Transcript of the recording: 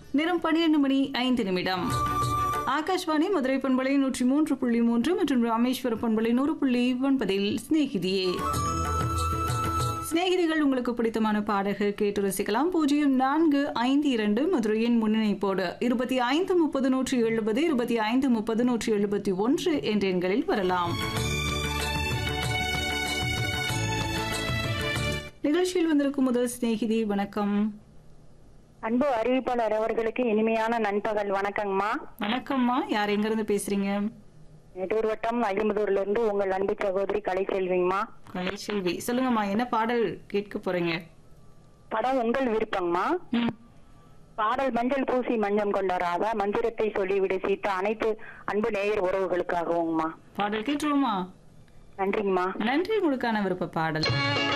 நேரம் பன்னிரண்டு மணி ஐந்து நிமிடம் ஆகாஷ்வாணி மதுரை பண்பலை நூற்றி மூன்று புள்ளி மூன்று மற்றும் ராமேஸ்வர பண்பலை நூறு புள்ளி ஒன்பதில் சிநேகிதியே சிநேகிதிகள் உங்களுக்கு பிடித்தமான பாடல்கள் கேட்டு ரசிக்கலாம் பூஜ்ஜியம் நான்கு ஐந்து இரண்டு மதுரையின் முன்னிணைப்போடு இருபத்தி ஐந்து முப்பது நூற்றி எழுபது இருபத்தி ஐந்து முப்பது நூற்றி எழுபத்தி ஒன்று என்ற எண்களில் வரலாம் நிகழ்ச்சியில் வந்திருக்கும் முதல் சிநேகிதி வணக்கம் அன்பு அறிவிப்பாளர் அவர்களுக்கு இனிமையான நண்பகல் வணக்கங்கம்மா வணக்கம்மா யார் எங்கிருந்து பேசுறீங்க நெட்டூர் வட்டம் ஐம்பதூர்ல இருந்து உங்கள் அன்பு சகோதரி கலை செல்விங்கம்மா கலைச்செல்வி சொல்லுங்கம்மா என்ன பாடல் கேட்க போறீங்க படம் உங்கள் விருப்பங்கம்மா ம், பாடல் மஞ்சள் பூசி மஞ்சம் கொண்ட ராதா மந்திரத்தை சொல்லிவிடு சீதா அனைத்து அன்பு நேயர் உறவுகளுக்காகவுங்கம்மா பாடல் கேட்டுருவோமா நன்றிங்கம்மா நன்றி உங்களுக்கான விருப்ப பாடல்